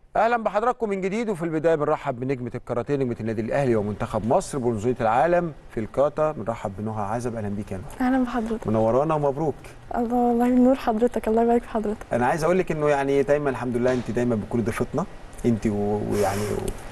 اهلا بحضراتكم من جديد وفي البدايه بنرحب بنجمه الكاراتيه نجمه النادي الاهلي ومنتخب مصر برونزيه العالم في الكاتا بنرحب بنهى عزب اهلا بيك يا نهى اهلا بحضرتك منورانا ومبروك الله والله نور حضرتك الله يبارك في حضرتك انا عايز اقول لك انه يعني دايما الحمد لله انت دايما بتكوني ضيفتنا انت و- ويعني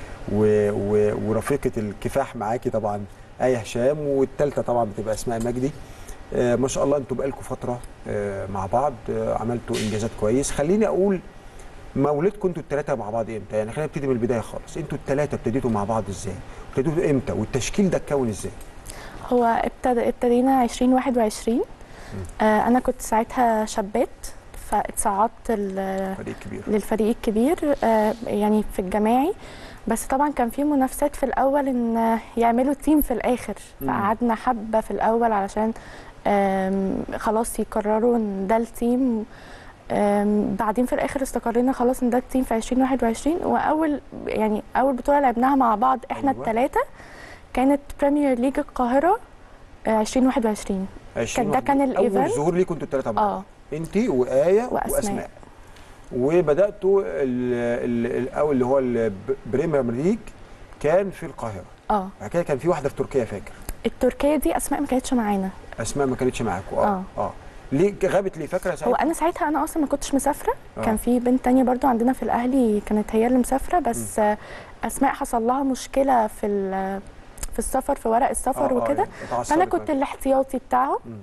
و- و- ورفيقه الكفاح معاكي طبعا ايه هشام والثالثه طبعا بتبقى اسماء مجدي آه، ما شاء الله انتوا بقالكم فتره آه، مع بعض آه، عملتوا انجازات كويس خليني اقول مولدكم انتوا الثلاثه مع بعض امتى يعني خلينا نبتدي من البدايه خالص انتوا الثلاثه ابتديتوا مع بعض ازاي ابتديتوا امتى والتشكيل ده اتكون ازاي هو ابتدى ابتدينا 2021 آه انا كنت ساعتها شابات فاتصعدت ال- فريق كبير للفريق الكبير آه يعني في الجماعي بس طبعا كان في منافسات في الاول ان يعملوا تيم في الاخر مم. فقعدنا حبه في الاول علشان آم، خلاص يقرروا ان ده التيم آم، بعدين في الاخر استقرينا خلاص ان ده التيم في 2021 واول يعني اول بطوله لعبناها مع بعض احنا أيوة. الثلاثه كانت بريمير ليج القاهره آه، 2021 20 ده كان اول الإيفنت. ظهور ليكم انتوا الثلاثه مع بعض اه انت وايه وأسماء. واسماء وبداتوا ال- ال- الاول اللي هو البريمير ليج كان في القاهره اه بعد كده كان في واحده في تركيا فاكر التركيه دي اسماء ما كانتش معانا اسماء ما كانتش معاكم اه آه. اه ليه غابت ليه فاكره هو ساعتها انا ساعتها انا اصلا ما كنتش مسافره آه. كان في بنت تانية برضو عندنا في الاهلي كانت هي اللي مسافره بس آه، اسماء حصل لها مشكله في ال- في السفر في ورق السفر آه، آه، وكده اتعصبت فانا بقى. كنت الاحتياطي بتاعه مم.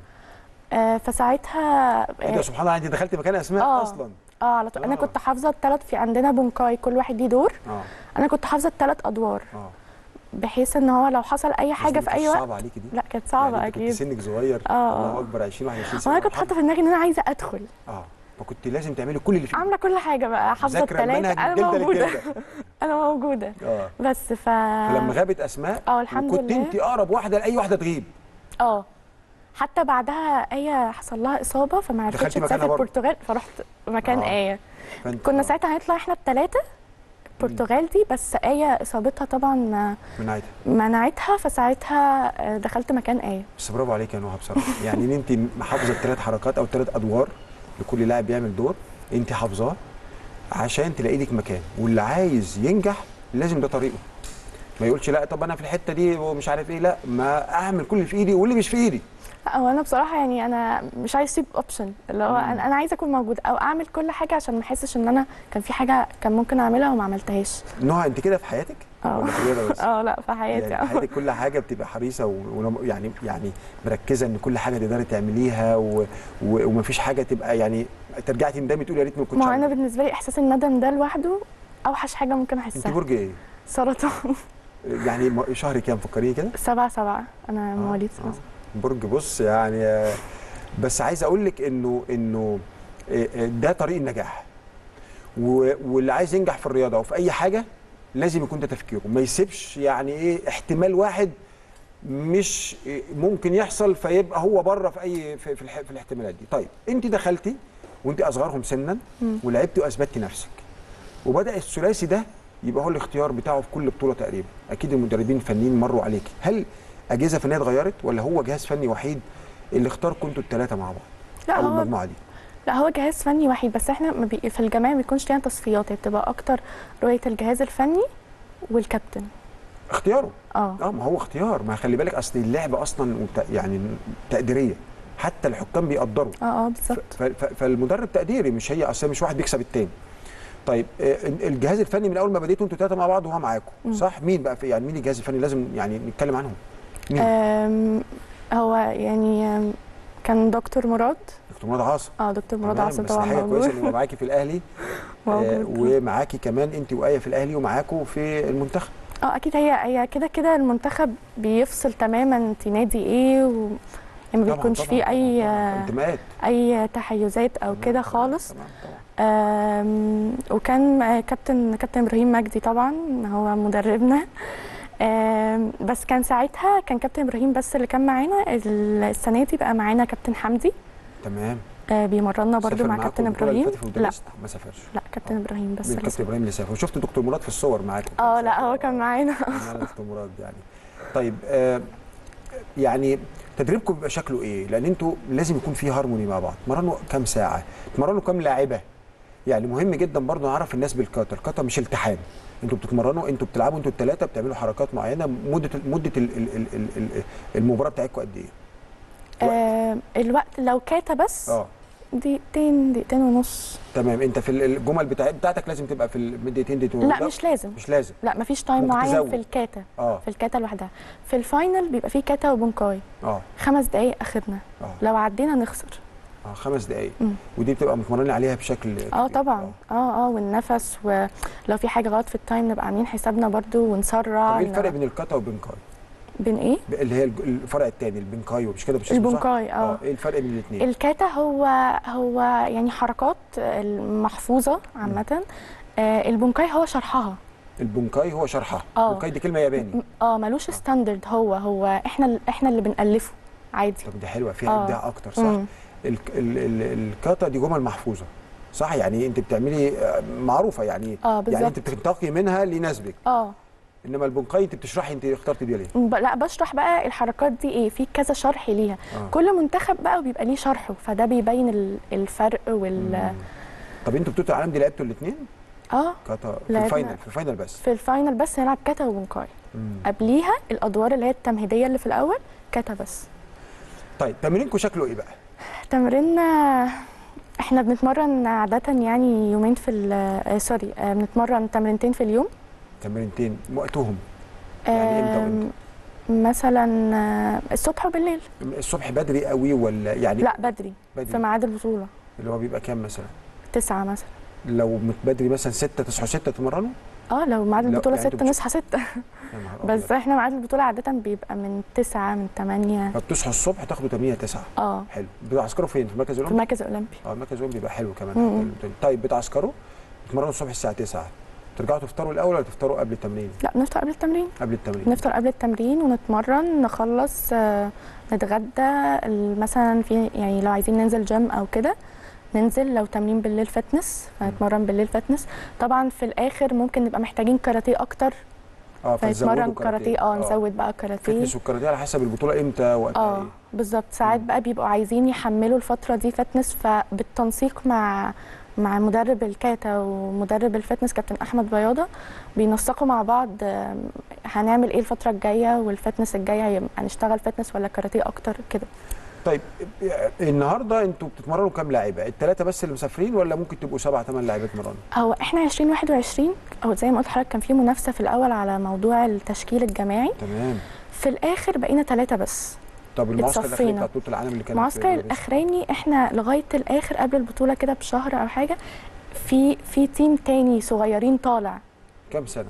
آه فساعتها ايه ده اه سبحان الله انت دخلت مكان اسماء آه. اصلا آه، على طول انا آه. كنت حافظه الثلاث في عندنا بونكاي كل واحد ليه دور اه انا كنت حافظه الثلاث ادوار اه بحيث ان هو لو حصل اي حاجه في اي وقت صعبه عليكي دي لا كانت صعبه يعني انت كنت اكيد سنك صغير آه. الله اكبر 20 21 سنه وانا كنت حاطه في دماغي ان انا عايزه ادخل اه فكنت لازم تعملي كل اللي فيه عامله كل حاجه بقى حافظه ذاكره المنهج الثلاثه انا الجلده موجوده للجلده انا موجوده اه بس ف فلما غابت اسماء اه الحمد وكنت لله انت اقرب واحده لاي واحده تغيب اه حتى بعدها ايه حصل لها اصابه فما عرفتش دخلتي مكانها تسافر برضه؟ البرتغال فرحت مكان آه. ايه فانت كنا آه، ساعتها هنطلع احنا الثلاثه البرتغال دي بس ايه اصابتها طبعا من عادي منعتها فساعتها آه، دخلت مكان ايه بس برافو عليك يا نهى بصراحه يعني ان انت محافظه الثلاث حركات او الثلاث ادوار لكل لاعب بيعمل دور انت حافظاه عشان تلاقي لك مكان واللي عايز ينجح لازم ده طريقه ما يقولش لا طب انا في الحته دي ومش عارف ايه لا ما اعمل كل اللي في ايدي واللي مش في ايدي لا هو انا بصراحه يعني انا مش عايز اسيب اوبشن اللي هو مم. انا أنا عايزه اكون موجوده او اعمل كل حاجه عشان ما احسش ان انا كان في حاجه كان ممكن اعملها وما عملتهاش نهى انت كده في حياتك اه. ولا في الرياضه بس اه لا في حياتي يعني في اه حياتك كل حاجه بتبقى حريصه و... ولم- يعني يعني مركزه ان كل حاجه تقدري تعمليها و... و... ومفيش حاجه تبقى يعني ترجعي تندمي تقولي يا ريت ما كنتش ما هو انا عملت. بالنسبه لي احساس الندم ده لوحده اوحش حاجه ممكن انت احسها برج ايه؟ سرطان يعني م- شهر كام فكريني كده؟ سبعة سبعة أنا مواليد آه. سبعة برج بص يعني آه، بس عايز اقول لك انه انه آه، آه، ده طريق النجاح و- واللي عايز ينجح في الرياضه وفي اي حاجه لازم يكون ده تفكيره ما يسيبش يعني ايه احتمال واحد مش آه، ممكن يحصل فيبقى هو بره في اي في, في, الح- في الاحتمالات دي طيب انت دخلتي وانت اصغرهم سنا مم. ولعبتي واثبتي نفسك وبدا الثلاثي ده يبقى هو الاختيار بتاعه في كل بطوله تقريبا اكيد المدربين الفنيين مروا عليكي هل اجهزه فنيه اتغيرت ولا هو جهاز فني وحيد اللي اختاركم انتوا الثلاثه مع بعض لا او هو المجموعه دي لا هو جهاز فني وحيد بس احنا ما بي في الجماعة ما بيكونش لينا تصفيات هي بتبقى أكتر رؤية الجهاز الفني والكابتن اختياره اه اه ما هو اختيار ما خلي بالك اصل اللعبه اصلا وت- يعني تقديريه حتى الحكام بيقدروا اه اه ف- بالظبط ف- ف- فالمدرب تقديري مش هي اصل مش واحد بيكسب التاني طيب آه، الجهاز الفني من اول ما بديتوا انتوا ثلاثه مع بعض وهو معاكم مم. صح مين بقى في يعني مين الجهاز الفني لازم يعني نتكلم عنهم مين آم، هو يعني آم، كان دكتور مراد دكتور مراد عاصم اه دكتور مراد تمام، عاصم بس طبعا دي حاجه كويسه موجود ان يبقى معاكي في الاهلي آه موجود ومعاكي كمان انت وايه في الاهلي ومعاكوا في المنتخب اه اكيد هي هي كده كده المنتخب بيفصل تماما انت نادي ايه و... يعني ما طبعاً، بيكونش طبعاً، فيه اي طبعاً، طبعاً. انتماءات اي تحيزات او تمام، كده تمام، خالص تمام طبعا آم، وكان آه، كابتن كابتن ابراهيم مجدي طبعا هو مدربنا آم، بس كان ساعتها كان كابتن ابراهيم بس اللي كان معانا السنه دي بقى معانا كابتن حمدي تمام آه، بيمرنا برضو سافر مع معاكم كابتن البطولة اللي ابراهيم فاتت في لا بودابست؟ ما سافرش لا كابتن ابراهيم بس من اللي كابتن سافر. ابراهيم اللي سافر وشفت دكتور مراد في الصور معاكم اه لا هو كان معانا معانا دكتور مراد يعني طيب آه يعني تدريبكم بيبقى شكله ايه؟ لان انتوا لازم يكون في هارموني مع بعض، تمرنوا كام ساعه؟ تمرنوا كام لاعبه؟ يعني مهم جدا برضو نعرف الناس بالكاتا الكاتا مش التحام انتوا بتتمرنوا انتوا بتلعبوا انتوا الثلاثه بتعملوا حركات معينه مده مده ال- ال- ال- ال- ال- المباراه بتاعتكم قد ايه آه الوقت لو كاتا بس اه دقيقتين دقيقتين ونص تمام انت في الجمل بتاع بتاعتك لازم تبقى في الدقيقتين دقيقتين لا مش لازم مش لازم لا مفيش تايم ممكن معين تزود. في الكاتا اه في الكاتا لوحدها في الفاينل بيبقى فيه كاتا وبونكاي اه خمس دقايق اخرنا اه لو عدينا نخسر اه خمس دقائق مم. ودي بتبقى متمرنين عليها بشكل اه كبير. طبعا اه اه والنفس ولو في حاجه غلط في التايم نبقى عاملين حسابنا برضو ونسرع طب ايه الفرق ن- بين الكاتا والبنكاي بين ايه اللي هي الج- الفرع الثاني البنكاي مش كده مش اسمه صح؟ البونكاي اه اه ايه الفرق بين الاثنين الكاتا هو هو يعني حركات المحفوظه عامه آه البونكاي هو شرحها البنكاي هو شرحها اه. البنكاي دي كلمه ياباني م- اه ملوش ستاندرد هو هو احنا ال- احنا اللي بنالفه عادي طب دي حلوه فيها اه. ابداع اكتر صح مم. ال ال ال الكاتا دي جمل محفوظه صح يعني انت بتعملي آه، معروفه يعني اه يعني انت بالظبط بتنتقي منها ليناسبك اه انما البنكاي انت بتشرحي انت اخترت دي ليه ب- لا بشرح بقى الحركات دي ايه في كذا شرح ليها آه. كل منتخب بقى بيبقى ليه شرحه فده بيبين ال- الفرق وال مم. طب انتوا بطوله العالم دي لعبتوا الاثنين اه كاتا في لعبنا. الفاينل في الفاينل بس في الفاينل بس هنلعب كاتا وبونكاي مم. قبليها الادوار اللي هي التمهيديه اللي في الاول كاتا بس طيب تمرينكم شكله ايه بقى تمريننا احنا بنتمرن عاده يعني يومين في ال- آه سوري آه بنتمرن تمرينتين في اليوم تمرينتين وقتهم يعني امتى وامتى؟ آم، مثلا آه، الصبح وبالليل الصبح بدري قوي ولا يعني لا بدري في بدري ميعاد البطوله اللي هو بيبقى كام مثلا تسعة مثلا لو مت- بدري مثلا 6 تصحوا 6 تمرنوا اه لو ميعاد لا، البطوله يعني انتوا ستة مش- نصحى ستة يا نهار بس أبيض. احنا ميعاد البطوله عاده بيبقى من تسعة من تمانية فبتصحوا الصبح تاخدوا 8 9 اه حلو بتعسكروا فين في المركز في الاولمبي المركز الاولمبي اه المركز الاولمبي بيبقى حلو كمان مم. طيب بتعسكروا تتمرنوا الصبح الساعه 9 ترجعوا تفطروا الاول ولا تفطروا قبل التمرين لا بنفطر قبل التمرين قبل التمرين نفطر قبل التمرين ونتمرن نخلص آه، نتغدى ال- مثلا في يعني لو عايزين ننزل جيم او كده ننزل لو تمرين بالليل فتنس فنتمرن بالليل فتنس طبعا في الاخر ممكن نبقى محتاجين كاراتيه اكتر اه فنتمرن فتزودوا كاراتيه اه نزود بقى كاراتيه فتنس والكاراتيه على حسب البطوله امتى وقتها اه ايه بالظبط ساعات مم. بقى بيبقوا عايزين يحملوا الفتره دي فتنس فبالتنسيق مع مع مدرب الكاتا ومدرب الفتنس كابتن احمد بياضه بينسقوا مع بعض آم، هنعمل ايه الفتره الجايه والفتنس الجايه هيبقى هنشتغل فتنس ولا كاراتيه اكتر كده طيب النهارده انتوا بتتمرنوا كام لاعيبه الثلاثه بس اللي مسافرين ولا ممكن تبقوا سبعة ثمان لاعيبه يتمرنوا هو احنا 2021 او زي ما قلت لحضرتك كان في منافسه في الاول على موضوع التشكيل الجماعي تمام في الاخر بقينا ثلاثه بس طب المعسكر الاخير اتصفينا. بتاع بطوله العالم اللي كان المعسكر الاخراني احنا لغايه الاخر قبل البطوله كده بشهر او حاجه في في تيم تاني صغيرين طالع كام سنه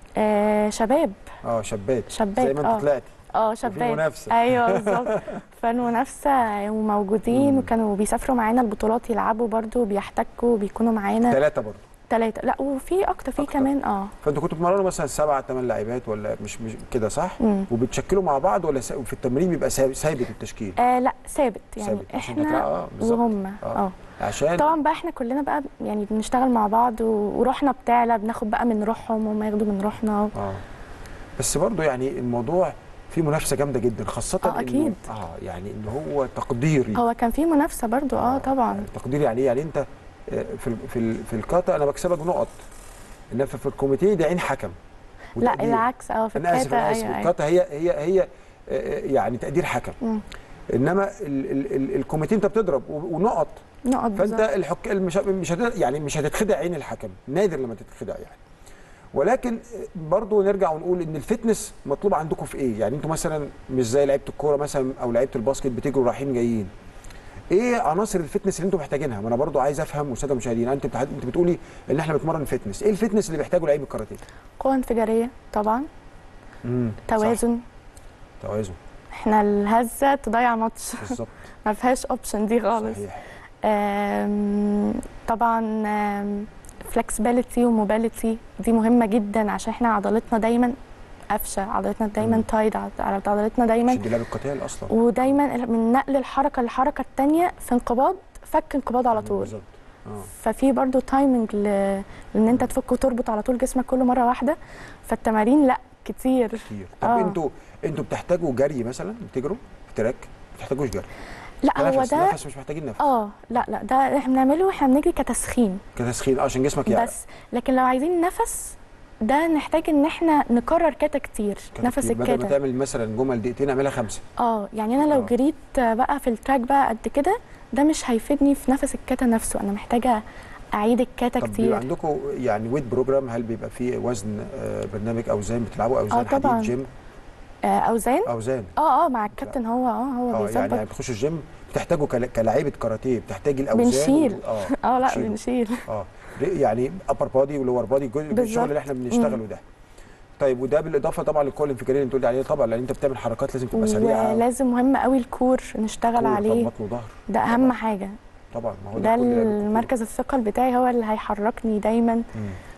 آه شباب اه شابات شباب زي ما اه انت طلعتي اه وفي شباب منافسه ايوه بالظبط فالمنافسه وموجودين مم. وكانوا بيسافروا معانا البطولات يلعبوا برضو بيحتكوا بيكونوا معانا ثلاثه برضه ثلاثه لا وفي اكتر في أكتر. كمان اه فانتوا كنتوا بتتمرنوا مثلا سبعة ثمان لاعبات ولا مش مش كده صح؟ مم. وبتشكلوا مع بعض ولا س- في التمرين بيبقى ثابت ثابت التشكيل؟ آه لا ثابت يعني ثابت عشان تطلع احنا اه بالظبط وهم آه. اه عشان طبعا بقى احنا كلنا بقى يعني بنشتغل مع بعض و- وروحنا بتعلى بناخد بقى من روحهم وهم ياخدوا من روحنا اه بس برضو يعني الموضوع فيه منافسه جامده جدا خاصه آه، إنه- أكيد. اه يعني ان هو تقديري هو كان في منافسه برضو اه طبعا يعني تقديري يعني ايه يعني انت آه، في ال- في ال- في الكاتا انا بكسبك نقط انما في الكوميتيه ده عين حكم لا وتقدير. العكس اه في انا اسف الكاتا انا اسف ايوه ايوه الكاتا هي هي هي آه، آه، يعني تقدير حكم مم. انما ال- ال- ال- الكوميتيه انت بتضرب و- ونقط نقط فانت بالظبط الحك... مش مش هت... يعني مش هتتخدع عين الحكم نادر لما تتخدع يعني ولكن برضو نرجع ونقول ان الفتنس مطلوب عندكم في ايه يعني انتوا مثلا مش زي لعيبه الكوره مثلا او لعيبه الباسكت بتجروا رايحين جايين ايه عناصر الفتنس اللي انتوا محتاجينها ما انا برضو عايز افهم والساده المشاهدين انت بتح... انت بتقولي ان احنا بنتمرن فتنس ايه الفتنس اللي بيحتاجه لعيب الكاراتيه قوه انفجاريه طبعا امم توازن توازن احنا الهزه تضيع ماتش بالظبط ما فيهاش اوبشن دي خالص صحيح آم، طبعا فلكسبيليتي وموبيليتي دي مهمه جدا عشان احنا عضلتنا دايما قافشه عضلتنا دايما مم. تايد عضلتنا دايما عشان دي لعب القتال اصلا ودايما من نقل الحركه للحركه الثانيه في انقباض فك انقباض على طول بالظبط اه ففي برضو تايمنج ل... لان انت تفك وتربط على طول جسمك كله مره واحده فالتمارين لا كتير كتير طب آه. انتوا انتوا بتحتاجوا جري مثلا بتجروا في تراك ما بتحتاجوش جري لا هو نفس ده نفس مش محتاجين نفس اه لا لا ده احنا بنعمله احنا بنجري كتسخين كتسخين اه عشان جسمك يعرف بس لكن لو عايزين نفس ده نحتاج ان احنا نكرر كاتا كتير كده نفس كتير. بدل ما الكاتا تعمل مثلا جمل دقيقتين اعملها خمسه اه يعني انا لو آه. جريت بقى في التراك بقى قد كده ده مش هيفيدني في نفس الكاتا نفسه انا محتاجه اعيد الكاتا طب بيبقى كتير عندكم يعني ويت بروجرام هل بيبقى فيه وزن آه، برنامج اوزان بتلعبوا اوزان آه، طبعاً. حديد جيم آه اوزان اوزان اه اه مع الكابتن هو اه هو اه يعني بيظبط بتخشوا الجيم بتحتاجوا كلا- كلاعيبه كاراتيه بتحتاجي الاوزان بنشيل. وال- اه اه لا بتشيلوا. بنشيل اه يعني ابر بادي ولور بادي الشغل بالظبط. اللي احنا بنشتغله ده طيب وده بالاضافه طبعا للقوه الانفجاريه اللي بتقولي عليها طبعا لان انت بتعمل حركات لازم تبقى سريعه ولازم مهم قوي الكور نشتغل كور، عليه بطن وظهر ده اهم حاجه طبعا ما هو ده كل لعب الكورة. المركز الثقل بتاعي هو اللي هيحركني دايما مم.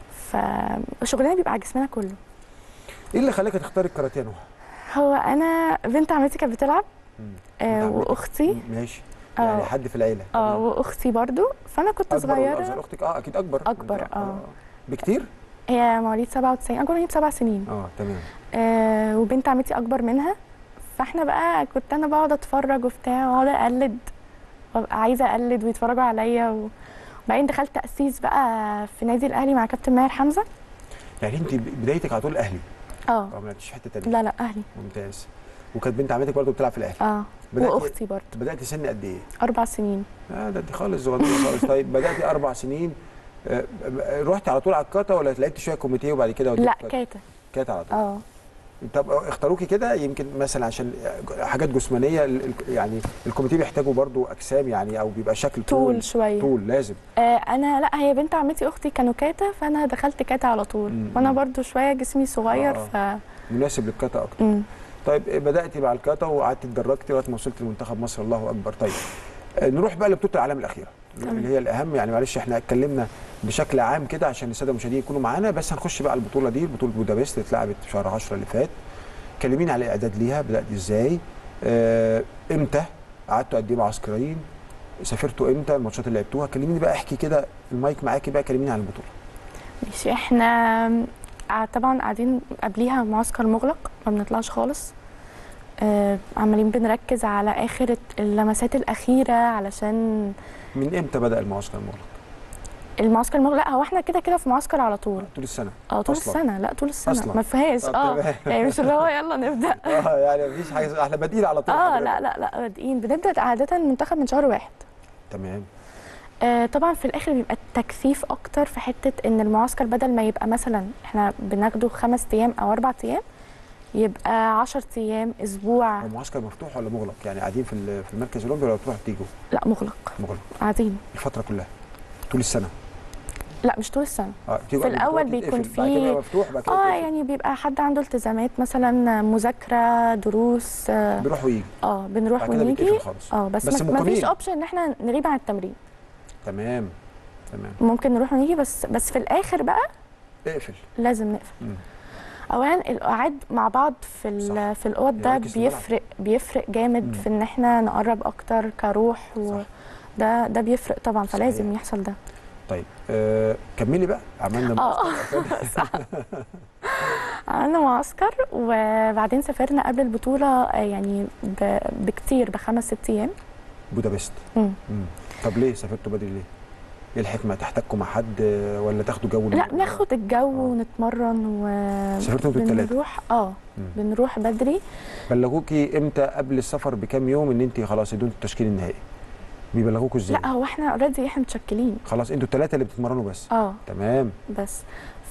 فشغلنا بيبقى على جسمنا كله ايه اللي خلاك تختار الكاراتيه يا نهى؟ هو انا بنت عمتي كانت بتلعب مم. آه بنت عمتك؟ واختي ماشي اه يعني حد في العيله اه تمام. واختي برضو فانا كنت اكبر ولا صغيره اصغر اختك اه اكيد اكبر أكبر، آه. بكتير هي مواليد 97 اكبر مني بسبع سنين اه تمام آه وبنت عمتي اكبر منها فاحنا بقى كنت انا بقعد اتفرج وبتاع واقعد اقلد وابقى عايزه اقلد ويتفرجوا عليا و... وبعدين دخلت تاسيس بقى في نادي الاهلي مع كابتن ماهر حمزه يعني انت بدايتك على طول اهلي اه اه ما لعبتيش في حته ثانيه لا لا اهلي ممتاز وكانت بنت عمتك برضه بتلعب في الاهلي اه بدأتي- واختي برضه بدات سن قد ايه؟ اربع سنين اه ده انت خالص صغيره خالص طيب بداتي اربع سنين آه، آه، رحتي على طول على الكاتا ولا لعبتي شويه كوميتيه وبعد كده وديتي لا كاتا؟ كاتا كاتا على طول اه طب اختاروكي كده يمكن مثلا عشان حاجات جسمانيه ال- ال- يعني الكوميتيه بيحتاجوا برضو اجسام يعني او بيبقى شكل طول طول شويه طول لازم آه انا لا هي بنت عمتي اختي كانوا كاتا فانا دخلت كاتا على طول مم. وانا برضو شويه جسمي صغير آه. ف مناسب للكاتا اكتر مم. طيب بداتي مع الكاتا وقعدتي اتدرجتي لغايه ما وصلت لمنتخب مصر الله اكبر طيب آه، نروح بقى لبطوله العالم الاخيره تمام. اللي هي الاهم يعني معلش احنا اتكلمنا بشكل عام كده عشان الساده المشاهدين يكونوا معانا بس هنخش بقى على البطوله دي بطوله بودابست اللي اتلعبت في شهر 10 اللي فات كلميني على الاعداد ليها بدات ازاي آه، امتى قعدتوا قد ايه معسكرين سافرتوا امتى الماتشات اللي لعبتوها كلميني بقى احكي كده المايك معاكي بقى كلميني عن البطوله ماشي احنا قع- طبعا قاعدين قبليها معسكر مغلق ما بنطلعش خالص آه عمالين بنركز على اخر اللمسات الاخيره علشان من امتى بدا المعسكر المغلق المعسكر المغلق لا هو احنا كده كده في معسكر على طول طول السنه اه طول أصلاً. السنه لا طول السنه أصلاً. ما فيهاش طب اه تمام. يعني مش اللي هو يلا نبدا اه يعني مفيش حاجه احنا بادئين على طول اه حضرتك. لا لا لا بادئين بنبدا عاده المنتخب من شهر واحد تمام آه طبعا في الاخر بيبقى التكثيف اكتر في حته ان المعسكر بدل ما يبقى مثلا احنا بناخده خمس ايام او اربع ايام يبقى 10 ايام اسبوع هو معسكر مفتوح ولا مغلق يعني قاعدين في ال- في المركز الاولمبي ولا بتروحوا تيجوا لا مغلق مغلق قاعدين الفتره كلها طول السنه لا مش طول السنه اه تيجوا في قبل الأول البطولة بيكون تتقفل، بعد كده في- يبقى مفتوح بعد كده اه تقفل. يعني بيبقى حد عنده التزامات مثلا مذاكره دروس اه بيروح ويجي آه، بنروح بعد كده ونيجي بيتقفل خالص اه بس, بس ما ما فيش مقيمين. اوبشن ان احنا نغيب عن التمرين تمام تمام ممكن نروح ونيجي بس بس في الاخر بقى اقفل لازم نقفل مم. اولا القعاد مع بعض في ال- صح. في الاوض ده يركز في الملعب. بيفرق بيفرق جامد مم. في ان احنا نقرب اكتر كروح صح. وده ده بيفرق طبعا فلازم صحيح. يحصل ده طيب آه كملي بقى عملنا اه معسكر صح عملنا معسكر وبعدين سافرنا قبل البطولة آه، يعني ب- بكتير بخمس ست أيام بودابست مم. مم. طب ليه سافرتوا بدري ليه؟ ايه الحكمه تحتكوا مع حد آه، ولا تاخدوا جو لا ناخد الجو آه. ونتمرن و سافرتوا انتوا التلاتة؟ بنروح اه مم. بنروح بدري بلغوكي امتى قبل السفر بكام يوم ان انت خلاص ادوا التشكيل النهائي بيبلغوكوا ازاي؟ لا هو احنا اوريدي احنا متشكلين خلاص انتوا الثلاثه اللي بتتمرنوا بس اه تمام بس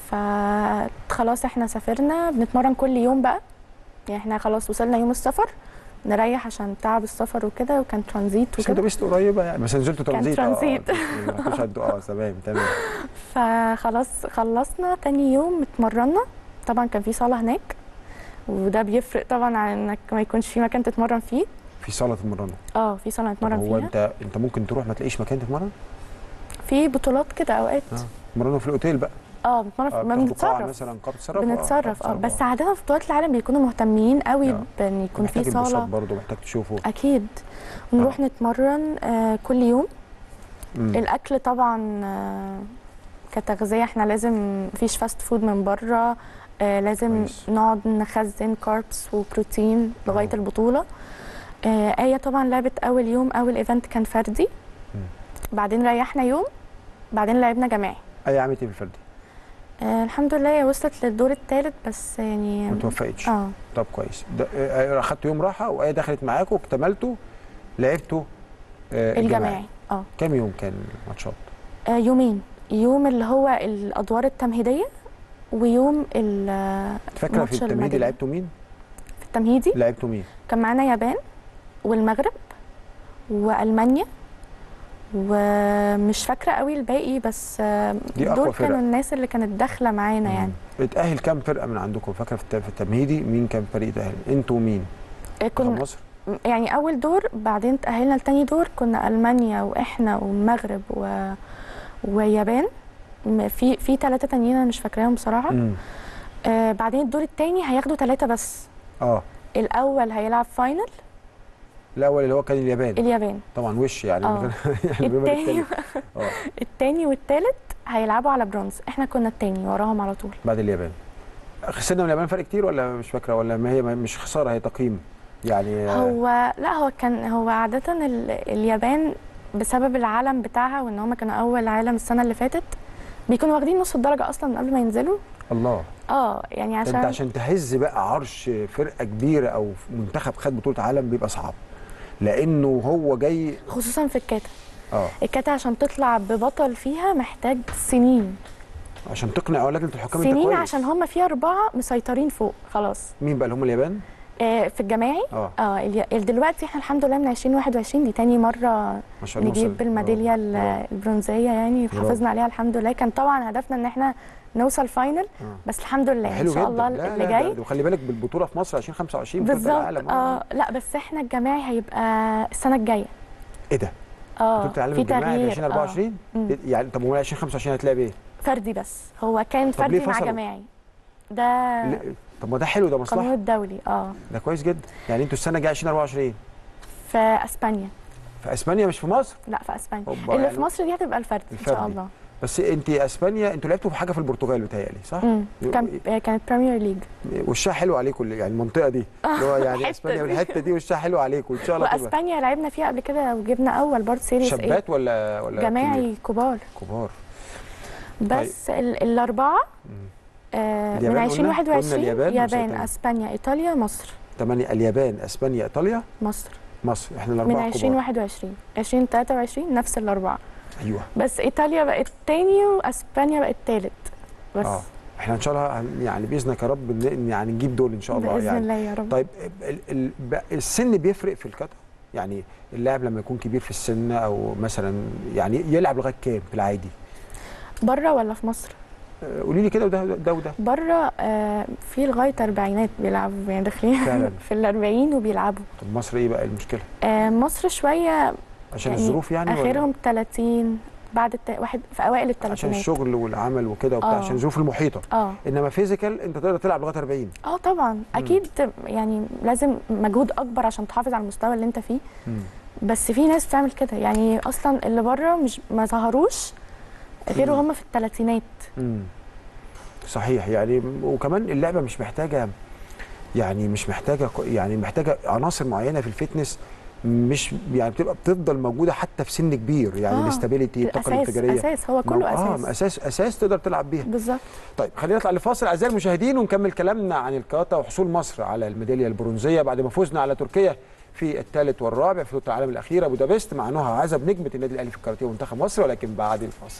فخلاص احنا سافرنا بنتمرن كل يوم بقى يعني احنا خلاص وصلنا يوم السفر نريح عشان تعب السفر وكده وكان ترانزيت بس وكده بودابست قريبه يعني بس نزلتوا كان ترانزيت ترانزيت. اه آه، ما رحتوش عدوا اه تمام تمام فخلاص خلصنا تاني يوم اتمرنا طبعا كان في صالة هناك وده بيفرق طبعا عن انك ما يكونش في مكان تتمرن فيه في صاله تتمرنوا اه في صالة طب نتمرن هو فيها انت انت ممكن تروح ما تلاقيش مكان تتمرن؟ في بطولات كده اوقات اه تتمرنوا في الاوتيل بقى اه بنتمرن آه في- ما بتاخدوا قاعة بنتصرف مثلا قاعه بتتصرف بنتصرف اه بس عادة في بطولات العالم بيكونوا مهتمين قوي آه. بان يكون في محتاج انبساط صالة برضه محتاج تشوفه اكيد ونروح نتمرن آه كل يوم مم. الاكل طبعا آه كتغذيه احنا لازم مفيش فاست فود من بره آه لازم كويس. نقعد نخزن كاربس وبروتين لغايه آه. البطوله آه آية طبعا لعبت أول يوم أول إيفنت كان فردي بعدين ريحنا يوم بعدين لعبنا جماعي اي عملت ايه في الفردي؟ آه الحمد لله هي وصلت للدور الثالث بس يعني ما توفقتش اه طب كويس ده- آه، اخدتوا يوم راحه وايه دخلت معاكم اكتملتوا لعبتوا آه، الجماعي اه كام يوم كان الماتشات؟ آه، يومين يوم اللي هو الادوار التمهيديه ويوم ال- فاكره ماتش في التمهيدي الميدالية. لعبتوا مين؟ في التمهيدي لعبتوا مين؟ كان معانا يابان والمغرب والمانيا ومش فاكره قوي الباقي بس آه، دي أقوى دول فرق. كانوا الناس اللي كانت داخله معانا يعني اتأهل كام فرقه من عندكم؟ فاكره في الت- في التمهيدي مين كان فريق اتأهل؟ انتوا ومين؟ آه، منتخب كنا مصر؟ يعني اول دور بعدين تاهلنا لتاني دور كنا المانيا واحنا والمغرب و... ويابان م- في في ثلاثه تانيين انا مش فاكراهم بصراحه امم آه بعدين الدور الثاني هياخدوا ثلاثه بس اه الاول هيلعب فاينل الاول اللي هو كان اليابان اليابان طبعا وش يعني آه. من غير- يعني بما التاني بالتالي. اه التاني والتالت هيلعبوا على برونز احنا كنا التاني وراهم على طول بعد اليابان خسرنا من اليابان فرق كتير ولا مش فاكره ولا ما هي مش خساره هي تقييم يعني آه، هو لا هو كان هو عادة ال- اليابان بسبب العالم بتاعها وان هم كانوا اول عالم السنة اللي فاتت بيكونوا واخدين نص الدرجة اصلا من قبل ما ينزلوا الله اه يعني ده انت عشان عشان تهز بقى عرش فرقه كبيره او منتخب خد بطوله عالم بيبقى صعب لانه هو جاي خصوصا في الكاتا اه الكاتا عشان تطلع ببطل فيها محتاج سنين عشان تقنع لجنه الحكام انت سنين كويس عشان هم في أربعة مسيطرين فوق خلاص مين بقى اللي هم اليابان آه في الجماعي اه اه الي- دلوقتي احنا الحمد لله من 2021 دي تاني مرة ما شاء الله نجيب وصل. الميدالية آه. ال- آه. البرونزية يعني برافو. حافظنا عليها الحمد لله كان طبعا هدفنا ان احنا نوصل فاينل آه. بس الحمد لله حلو ان شاء جدا الله لا اللي لا جاي ده- وخلي بالك بالبطوله في مصر 2025 بطولة بالظبط العالم اه لا بس احنا الجماعي هيبقى السنه الجايه ايه ده؟ اه بطوله العالم في الجماعي تغيير 2024 مم. إيه- يعني طب امال 2025 هتلاعب ايه؟ آه. فردي بس هو كان طب ليه فردي مع فصلوا؟ جماعي ده ليه- طب ما ده حلو ده قانون مصلحه الدولي اه ده كويس جدا يعني انتوا السنه الجايه 2024 في اسبانيا في اسبانيا مش في مصر لا في اسبانيا أوبا، اللي يعني في مصر دي هتبقى الفردي ان شاء الفردي. الله بس انت اسبانيا انتوا لعبتوا في حاجه في البرتغال بتهيألي صح؟ امم كان كانت بريمير ليج وشها حلو عليكم يعني المنطقه دي اللي هو يعني الحتة اسبانيا دي. والحته دي وشها حلو عليكم ان شاء الله تبقى واسبانيا لعبنا فيها قبل كده وجبنا اول برضه سيريس ايه شابات ولا ولا كبير؟ جماعي كبار كبار بس ال- الاربعه مم. آه من اليابان قلنا- 2021 قلنا اليابان يابان وسيطرة. اسبانيا ايطاليا مصر ثمانية اليابان اسبانيا ايطاليا مصر مصر احنا من الاربعه كبار 2021 2023 نفس الاربعه ايوه بس ايطاليا بقت تاني واسبانيا بقت تالت بس اه احنا ان شاء الله هن- يعني باذنك يا رب ن- يعني نجيب دول ان شاء الله باذن يعني الله يا رب طيب ال ال ب- السن بيفرق في الكتا يعني اللاعب لما يكون كبير في السن او مثلا يعني يلعب لغايه كام في العادي بره ولا في مصر آه، قولي لي كده وده ده وده بره آه في لغايه اربعينات بيلعبوا يعني داخلين فعلا. في الاربعين وبيلعبوا طب مصر ايه بقى المشكله آه مصر شويه عشان يعني الظروف يعني ولا اخرهم 30 بعد الت... واحد في اوائل عشان الثلاثينات الشغل والعمل وكده وبتاع آه. عشان الظروف المحيطه اه انما فيزيكال انت تقدر تلعب لغايه 40 اه طبعا اكيد يعني لازم مجهود اكبر عشان تحافظ على المستوى اللي انت فيه مم. بس في ناس بتعمل كده يعني اصلا اللي بره مش ما ظهروش غير مم. هم في الثلاثينات امم صحيح يعني وكمان اللعبه مش محتاجه يعني مش محتاجه ك- يعني محتاجه عناصر معينه في الفتنس مش يعني بتبقى بتفضل موجوده حتى في سن كبير يعني آه، الاستابيليتي الطاقه اساس الانفجاريه اساس هو ما- كله اه اساس اساس اساس تقدر تلعب بيها بالظبط طيب خلينا نطلع لفاصل اعزائي المشاهدين ونكمل كلامنا عن الكاتا وحصول مصر على الميداليه البرونزيه بعد ما فزنا على تركيا في الثالث والرابع في بطوله العالم الاخيره بودابست مع نهى عزب نجمه النادي الاهلي في الكاراتيه ومنتخب مصر ولكن بعد الفاصل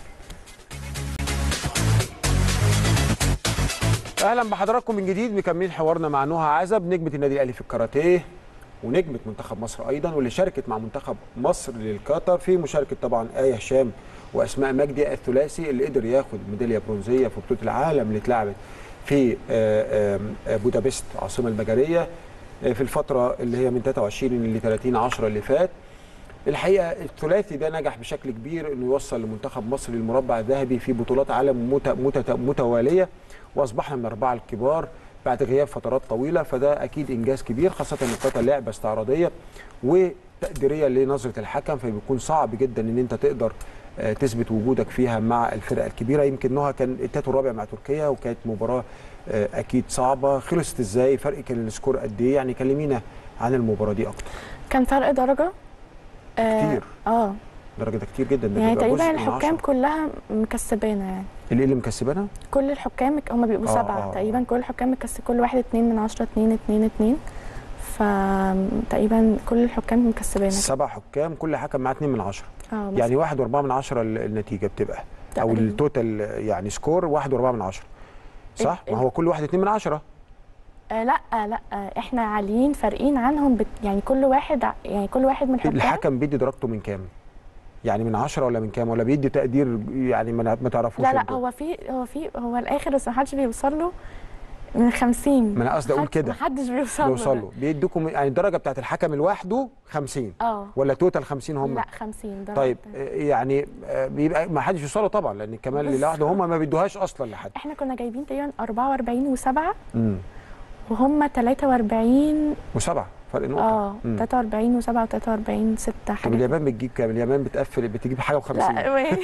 اهلا بحضراتكم من جديد مكملين حوارنا مع نهى عزب نجمه النادي الاهلي في الكاراتيه ونجمه منتخب مصر ايضا واللي شاركت مع منتخب مصر للكاتا في مشاركه طبعا ايه هشام واسماء مجدي الثلاثي اللي قدر ياخد ميداليه برونزيه في بطوله العالم اللي اتلعبت في آه، آه، بودابست العاصمه المجريه آه، في الفتره اللي هي من 23 ل 30 10 اللي فات الحقيقه الثلاثي ده نجح بشكل كبير انه يوصل لمنتخب مصر للمربع الذهبي في بطولات عالم مت- متت- متواليه واصبحنا من الاربعه الكبار بعد غياب فترات طويله فده اكيد انجاز كبير خاصه ان القطع لعبه استعراضيه وتقديريه لنظره الحكم فبيكون صعب جدا ان انت تقدر آه، تثبت وجودك فيها مع الفرق الكبيره يمكن نهى كان التالت والرابع مع تركيا وكانت مباراه آه، اكيد صعبه خلصت ازاي فرق كان السكور قد ايه يعني كلمينا عن المباراه دي اكتر كان فرق درجه آه، كتير. اه درجه ده كتير جدا ده يعني بيبقى تقريبا جزء من الحكام عشرة. كلها مكسبانا يعني اللي اللي مكسبانا كل الحكام هم بيبقوا آه، سبعة آه، تقريبا آه. كل الحكام مكسب كل واحد اتنين من عشرة اتنين اتنين اتنين فتقريبا كل الحكام مكسبانا سبع حكام كل حكم معاه 2 من 10 اه بس يعني واحد واربعة من عشرة ال- النتيجه بتبقى او تقريباً. التوتال يعني سكور واحد واربعة من عشرة صح؟ ال- ما هو كل واحد 2 من 10 آه لا لا آه احنا عاليين فارقين عنهم بت يعني كل واحد ع- يعني كل واحد من الحكام الحكم بيدي درجته من كام؟ يعني من 10 ولا من كام ولا بيدي تقدير يعني ما ما تعرفوش لا لا انتوا؟ هو في هو في هو الاخر بس ما حدش بيوصل له من 50 ما انا قصدي اقول كده ما حدش بيوصل له بيوصل ده. له بيدوكم يعني الدرجه بتاعت الحكم لوحده 50 اه ولا توتال 50 هم لا 50 ده طيب ده. آه، يعني آه، بيبقى ما حدش يوصله طبعا لان الكمال اللي بس- لوحده هم ما بيدوهاش اصلا لحد احنا كنا جايبين تقريبا 44 و7 امم وهم 43 وسبعه فرق نقطه اه مم. 43 و7 و43 6 طب حاجه اليابان بتجيب كام؟ اليابان بتقفل بتجيب حاجه و50 لا وين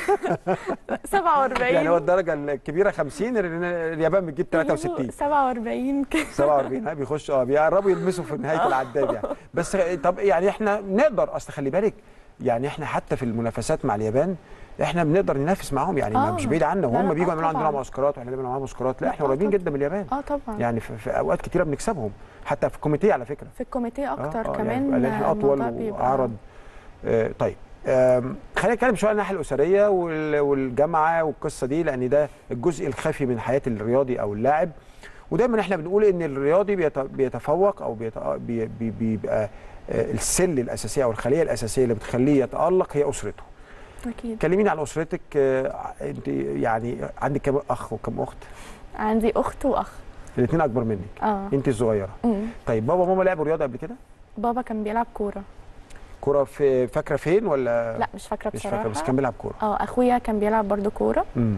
47 يعني هو الدرجه الكبيره 50 ال- اليابان بتجيب 63 47 كده 47 ها بيخش اه بيقربوا يلمسوا في نهايه العداد يعني بس طب يعني احنا نقدر اصل خلي بالك يعني احنا حتى في المنافسات مع اليابان احنا بنقدر ننافس معاهم يعني ما آه. مش بعيد عنا لا، وهم لا، بيجوا آه يعملوا عندنا طبعاً. معسكرات واحنا بنعمل معاهم معسكرات لا لا، احنا آه قريبين طبعاً. جدا من اليابان اه طبعا يعني في, في اوقات كتيره بنكسبهم حتى في الكوميتيه على فكره في الكوميتيه اكتر آه، آه، كمان يعني لان احنا اطول الموضوع بيبقى- واعرض آه طيب آم، خلينا نتكلم شويه عن الناحيه الاسريه وال- والجامعه والقصه دي لان ده الجزء الخفي من حياه الرياضي او اللاعب ودايما احنا بنقول ان الرياضي بيت- بيتفوق او بيت- بي- بي- بيبقى آه، السل الاساسيه او الخليه الاساسيه اللي بتخليه يتالق هي اسرته. اكيد كلميني عن اسرتك آه، انت يعني عندك كم اخ وكم اخت؟ عندي اخت واخ الاثنين اكبر منك اه انت الصغيره. أمم. طيب بابا وماما لعبوا رياضه قبل كده؟ بابا كان بيلعب كوره كوره في فاكره فين ولا لا مش فاكره مش بصراحه فاكره بس كان بيلعب كوره. اه اخويا كان بيلعب برضو كوره امم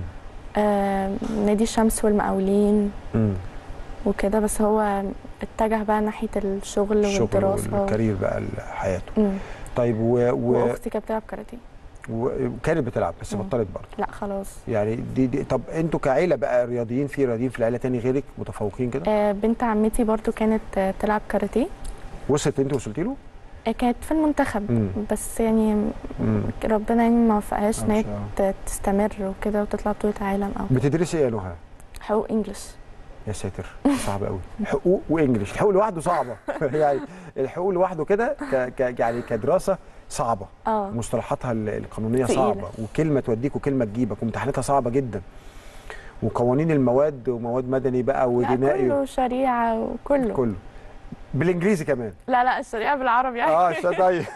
آه نادي الشمس والمقاولين امم وكده بس هو اتجه بقى ناحيه الشغل الشغل والدراسه والكارير بقى حياته أمم. طيب و... و... واختي كانت بتلعب كاراتيه و... وكانت بتلعب بس مم. بطلت برضه لا خلاص يعني دي, دي طب انتوا كعيله بقى رياضيين في رياضيين في العيله تاني غيرك متفوقين كده آه بنت عمتي برضو كانت آه بتلعب كاراتيه وصلت انت وصلتي له آه كانت في المنتخب مم. بس يعني مم. ربنا يعني ما وفقهاش آه، ان هي إن شاء الله. ت- تستمر وكده وتطلع بطولة عالم او بتدرسي ايه يا نهى حقوق انجلش يا ساتر صعب قوي حقوق وانجلش الحقوق لوحده صعبه يعني الحقوق لوحده كده ك... ك... يعني كدراسه صعبه اه مصطلحاتها ال- القانونيه تقيلة. صعبه وكلمه توديك وكلمه تجيبك وامتحاناتها صعبه جدا وقوانين المواد ومواد مدني بقى لا وجنائي كله شريعة وكله كله بالانجليزي كمان لا لا الشريعة بالعربي يعني اه الش- طيب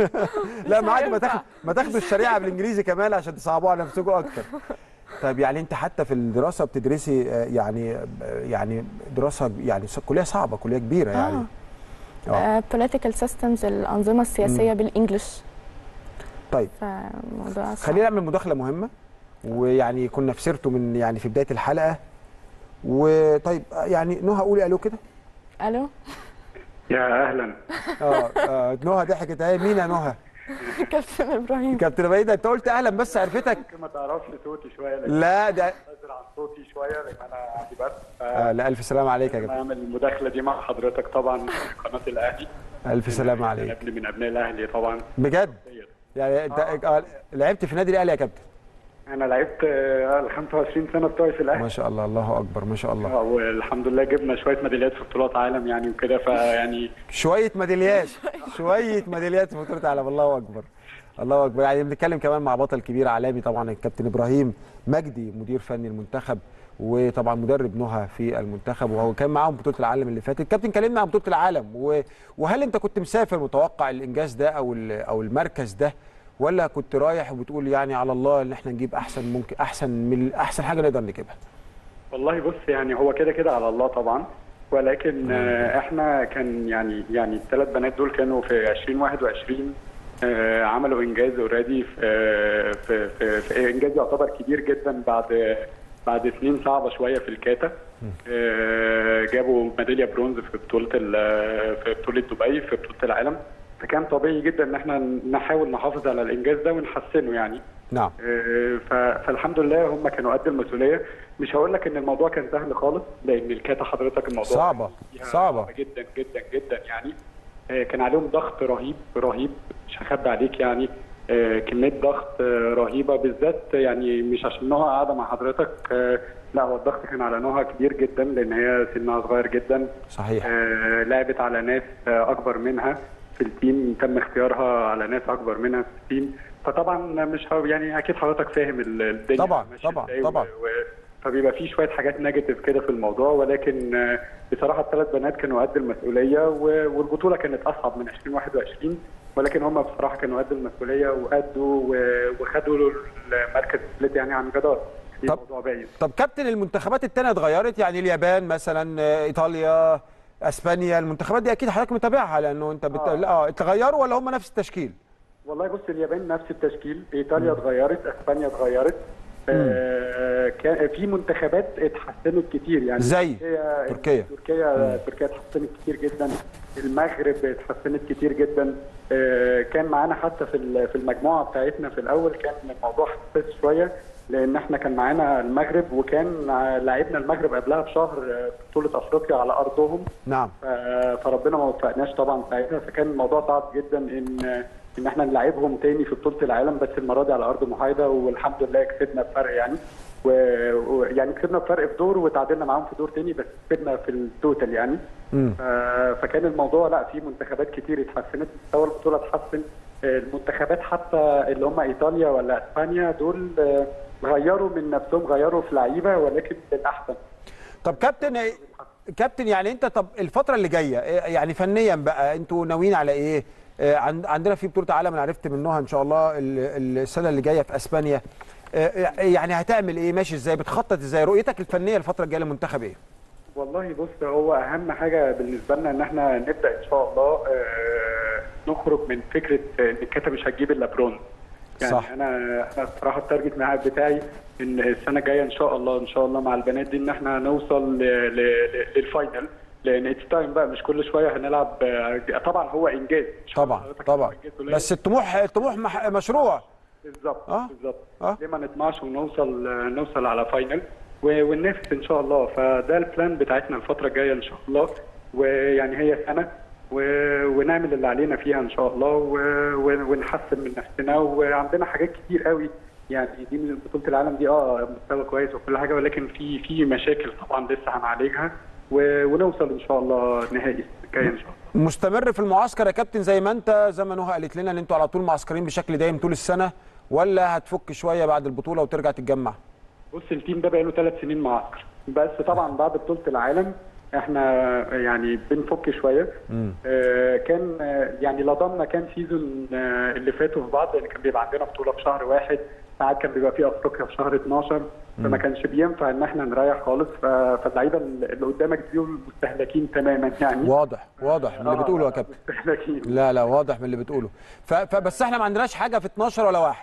لا ما عادي ما هينفع. تاخد ما تاخدوا الشريعه بالانجليزي كمان عشان تصعبوا على نفسكم اكتر طيب يعني انت حتى في الدراسه بتدرسي آه، يعني آه، يعني دراسه يعني س- كليه صعبه كليه كبيره يعني اه آه political systems الأنظمة السياسية بالإنجلش طيب فموضوع صعب خلينا نعمل مداخله مهمه ويعني كنا في سيرته من يعني في بدايه الحلقه وطيب آه، يعني نهى قولي الو كده ألو يا اهلا اه آه، نهى ضحكت اهي مين يا نهى كابتن إبراهيم كابتن بعيد انت قلت اهلا بس عرفتك ممكن ما تعرفش صوتي شويه لكن لا ده أزرع عن صوتي شويه لان انا عندي بس آه لا الف سلامه عليك يا انا كابتن اعمل المداخله دي مع حضرتك طبعا في قناه الاهلي الف سلامه انا عليك ابن من ابناء الاهلي طبعا بجد يعني انت آه. لعبت في نادي الاهلي يا كابتن انا لعبت آه، ال 25 سنه بتوعي في ما الاهلي شاء الله الله اكبر ما شاء الله آه، والحمد لله جبنا شويه ميداليات في بطولات عالم يعني وكده فيعني شويه ميداليات شويه ميداليات في بطوله العالم الله اكبر الله اكبر يعني بنتكلم كمان مع بطل كبير عالمي طبعا الكابتن ابراهيم مجدي مدير فني المنتخب وطبعا مدرب نهى في المنتخب وهو كان معاهم بطوله العالم اللي فاتت الكابتن كلمنا عن بطوله العالم و- وهل انت كنت مسافر متوقع الانجاز ده او ال- او المركز ده ولا كنت رايح وبتقول يعني على الله ان احنا نجيب احسن ممكن احسن من احسن حاجه نقدر نجيبها والله بص يعني هو كده كده على الله طبعا ولكن آه، احنا كان يعني يعني الثلاث بنات دول كانوا في 2021 آه، عملوا انجاز اوريدي في, آه، في, في, في انجاز يعتبر كبير جدا بعد بعد سنين صعبه شويه في الكاتا آه، جابوا ميداليه برونز في بطوله ال- في بطوله دبي في بطوله العالم فكان طبيعي جدا ان احنا نحاول نحافظ على الانجاز ده ونحسنه يعني نعم آه، ف- فالحمد لله هم كانوا قد المسؤوليه مش هقول لك ان الموضوع كان سهل خالص لان الكاتا حضرتك الموضوع صعبة، فيها صعبة. جدا جدا جدا يعني آه، كان عليهم ضغط رهيب رهيب مش هخبي عليك يعني آه، كميه ضغط آه، رهيبه بالذات يعني مش عشان نهى قاعده مع حضرتك آه، لا هو الضغط كان على نهى كبير جدا لان هي سنها صغير جدا صحيح آه، لعبت على ناس آه، اكبر منها في التيم تم اختيارها على ناس اكبر منها في التيم فطبعا مش ه- يعني اكيد حضرتك فاهم ال- الدنيا طبعاً، ماشية طبعاً، إزاي طبعاً. و- و- فبيبقى في شويه حاجات نيجاتيف كده في الموضوع ولكن آه، بصراحه الثلاث بنات كانوا قد المسؤوليه و- والبطوله كانت اصعب من 2021 ولكن هم بصراحه كانوا قد المسؤوليه وادوا و- وخدوا المركز الثالث يعني عن جدار دي طب- الموضوع باين طب كابتن المنتخبات التانية اتغيرت يعني اليابان مثلا آه، ايطاليا اسبانيا المنتخبات دي اكيد حضرتك متابعها لانه انت بت... آه. لا اه اتغيروا ولا هم نفس التشكيل؟ والله بص اليابان نفس التشكيل ايطاليا اتغيرت اسبانيا اتغيرت آه كان في منتخبات اتحسنت كتير يعني زي تركيا تركيا. تركيا تركيا اتحسنت كتير جدا المغرب اتحسنت كتير جدا آه كان معانا حتى في ال- في المجموعه بتاعتنا في الاول كان الموضوع حساس شويه لان احنا كان معانا المغرب وكان آه، لعبنا المغرب قبلها بشهر آه، في بطوله افريقيا على ارضهم نعم ف- فربنا ما وفقناش طبعا ساعتها فكان الموضوع صعب جدا ان ان احنا نلعبهم تاني في بطوله العالم بس المره دي على ارض محايده والحمد لله كسبنا بفرق يعني و- ويعني كسبنا بفرق في دور وتعادلنا معاهم في دور تاني بس كسبنا في التوتال يعني مم. ف- فكان الموضوع لا في منتخبات كتير اتحسنت مستوى البطوله اتحسن المنتخبات حتى اللي هم ايطاليا ولا اسبانيا دول آه، غيروا من نفسهم غيروا في لعيبه ولكن للاحسن طب كابتن كابتن يعني انت طب الفتره اللي جايه إيه يعني فنيا بقى انتوا ناويين على ايه آه، عن- عندنا في بطوله عالم انا عرفت منها ان شاء الله ال- السنه اللي جايه في اسبانيا آه، يعني هتعمل ايه ماشي ازاي بتخطط ازاي رؤيتك الفنيه الفتره الجايه للمنتخب ايه والله بص هو اهم حاجه بالنسبه لنا ان احنا نبدا ان شاء الله آه، نخرج من فكره ان الكاتا مش هتجيب الا برونز يعني صح. انا انا الصراحه التارجت معايا بتاعي ان السنه الجايه ان شاء الله ان شاء الله مع البنات دي ان احنا نوصل ل- ل- للفاينل لان اتس تايم بقى مش كل شويه هنلعب آه، طبعا هو انجاز مش هقول طبعا لحضرتك طبعا هو إنجاز قليل. بس الطموح الطموح مح- مشروع بالظبط آه. بالظبط آه. ليه ما نطمعش ونوصل نوصل على فاينل و- وننافس ان شاء الله فده البلان بتاعتنا الفتره الجايه ان شاء الله ويعني هي سنه و- ونعمل اللي علينا فيها ان شاء الله و- و- ونحسن من نفسنا وعندنا حاجات كتير قوي يعني دي من بطوله العالم دي اه مستوى كويس وكل حاجه ولكن في في مشاكل طبعا لسه هنعالجها و- ونوصل ان شاء الله نهائي الجاي ان شاء الله مستمر في المعسكر يا كابتن زي ما انت زي ما نهى قالت لنا ان انتوا على طول معسكرين بشكل دايم طول السنه ولا هتفك شويه بعد البطوله وترجع تتجمع بص التيم ده بقاله ثلاث سنين معسكر بس طبعا بعد بطوله العالم احنا يعني بنفك شويه آه كان آه يعني لضمنا كان سيزون آه اللي فاتوا في بعض لان كان بيبقى عندنا بطوله في شهر واحد ساعات كان بيبقى في افريقيا في شهر 12 فما كانش بينفع ان احنا نريح خالص ف- فاللعيبه اللي قدامك دول مستهلكين تماما يعني واضح واضح من اللي آه، بتقوله يا كابتن مستهلكين لا لا واضح من اللي بتقوله ف- فبس احنا ما عندناش حاجه في 12 ولا واحد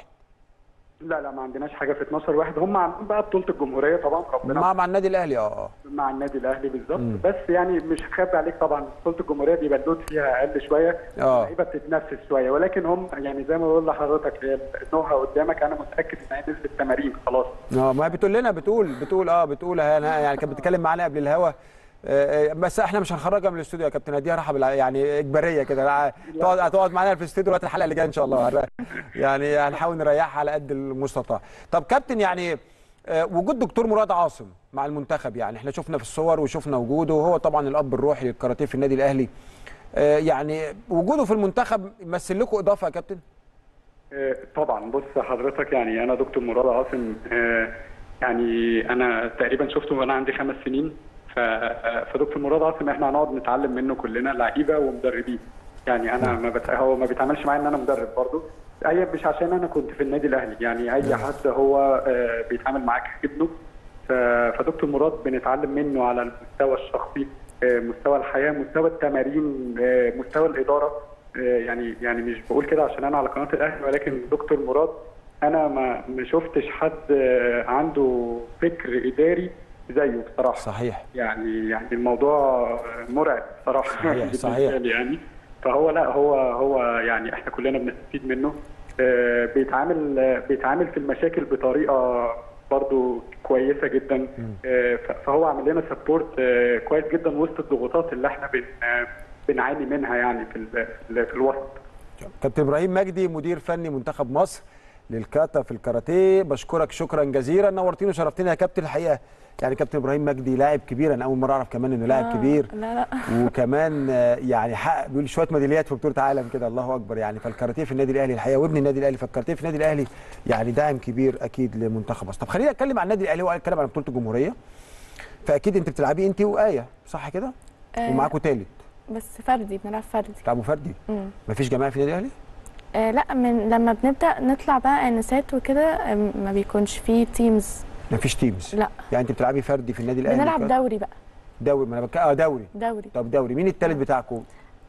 لا لا ما عندناش حاجه في 12 واحد هم عندهم بقى بطوله الجمهوريه طبعا ربنا مع مع النادي الاهلي اه اه مع النادي الاهلي بالظبط بس يعني مش هخبي عليك طبعا بطوله الجمهوريه بيبقى اللود فيها اقل شويه آه. اللعيبه بتتنفس شويه ولكن هم يعني زي ما بقول لحضرتك هي نوها قدامك انا متاكد ان هي نزلت تمارين خلاص اه ما هي بتقول لنا بتقول بتقول اه بتقول انا يعني كانت بتتكلم معانا قبل الهوا آه، آه، بس احنا مش هنخرجها من الاستوديو يا كابتن اديها راحه بالع- يعني اجباريه كده لا، تقعد هتقعد معانا في الاستوديو لغايه الحلقه اللي جايه ان شاء الله هنريح- يعني هنحاول نريحها على قد المستطاع طب كابتن يعني آه، وجود دكتور مراد عاصم مع المنتخب يعني احنا شفنا في الصور وشفنا وجوده وهو طبعا الاب الروحي للكاراتيه في النادي الاهلي آه، يعني وجوده في المنتخب يمثل لكم اضافه يا كابتن آه، طبعا بص حضرتك يعني انا دكتور مراد عاصم آه، يعني انا تقريبا شفته وانا عندي خمس سنين ف- آه، فدكتور مراد عاصم احنا هنقعد نتعلم منه كلنا لعيبه ومدربين يعني انا ما بت... هو ما بيتعاملش معايا ان انا مدرب برضه هي مش عشان انا كنت في النادي الاهلي يعني اي حد هو آه، بيتعامل معاك ابنه ف- فدكتور مراد بنتعلم منه على المستوى الشخصي آه، مستوى الحياه مستوى التمارين آه، مستوى الاداره آه، يعني يعني مش بقول كده عشان انا على قناه الاهلي ولكن دكتور مراد انا ما ما شفتش حد آه، عنده فكر اداري زيه بصراحه صحيح يعني يعني الموضوع مرعب صراحه صحيح، بالنسبة صحيح. لي يعني فهو لا هو هو يعني احنا كلنا بنستفيد منه آه، بيتعامل آه، بيتعامل في المشاكل بطريقه برضو كويسه جدا آه، ف- فهو عامل لنا سبورت كويس جدا وسط الضغوطات اللي احنا بن آه، بنعاني منها يعني في ال- في الوسط كابتن ابراهيم مجدي مدير فني منتخب مصر للكاتا في الكاراتيه بشكرك شكرا جزيلا نورتيني وشرفتني يا كابتن الحقيقه يعني كابتن ابراهيم مجدي لاعب كبير انا اول مره اعرف كمان انه لاعب آه، كبير لا لا وكمان آه، يعني حقق بيقول شويه ميداليات في بطوله عالم كده الله اكبر يعني فالكاراتيه في النادي الاهلي الحقيقه وابن النادي الاهلي فالكاراتيه في النادي الاهلي يعني داعم كبير اكيد لمنتخب مصر طب خلينا اتكلم عن النادي الاهلي واتكلم عن بطوله الجمهوريه فاكيد انت بتلعبي انت وايه صح كده آه، ومعاكوا ثالث بس فردي بنلعب فردي بتلعبوا فردي مم. مفيش جماعه في النادي الاهلي آه لا من لما بنبدا نطلع بقى انسات وكده آم، ما بيكونش فيه تيمز مفيش تيمز لا يعني انت بتلعبي فردي في النادي الاهلي بنلعب كده؟ دوري بقى دوري ما انا بك... اه دوري دوري طب دوري مين الثالث بتاعكم